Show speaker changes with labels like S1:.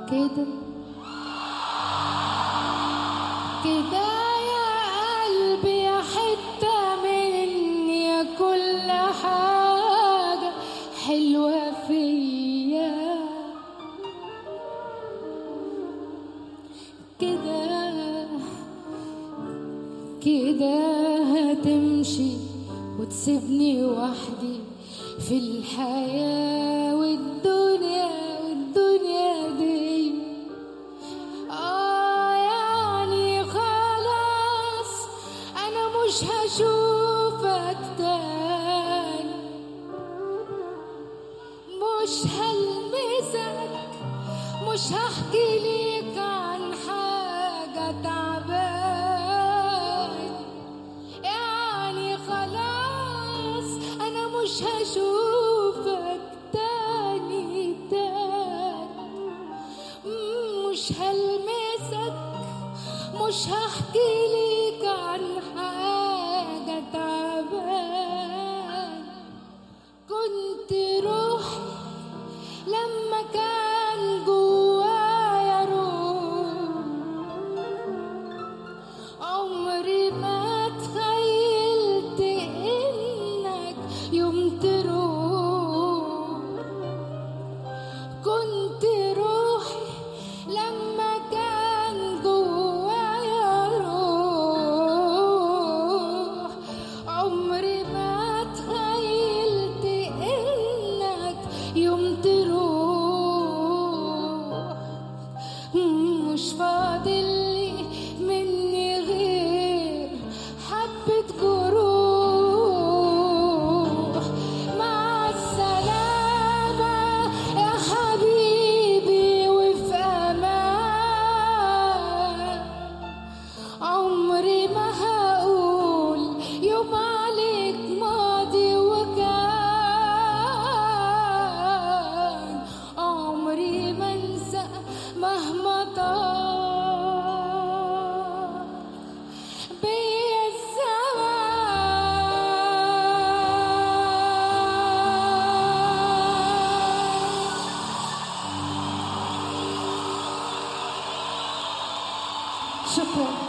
S1: كده كده يا قلبي يا حتة مني يا كل حاجة حلوة فيا كده كده هتمشي وتسيبني وحدي في الحياة والدنيا والدنيا دي آه يعني خلاص أنا مش هشوفك تاني مش هلمسك مش هحكي ليك عن حاجة تعبان يعني خلاص أنا مش هشوفك تاني تاني مش هلمسك مش هحكي ليك عن حاجة تعبان كنت روحي لما كان جوايا روح عمري ما تخيلت انك يوم تروح كنت روحي لما كان جوايا روح عمري ما تخيلت انك يوم تروح مش فاضل مني غير حبة جروح مع السلامة يا حبيبي وفي أمان عمري ما هقول يوم عليك ماضي وكان عمري ما انسى مهما طال بيا الزمان شكرا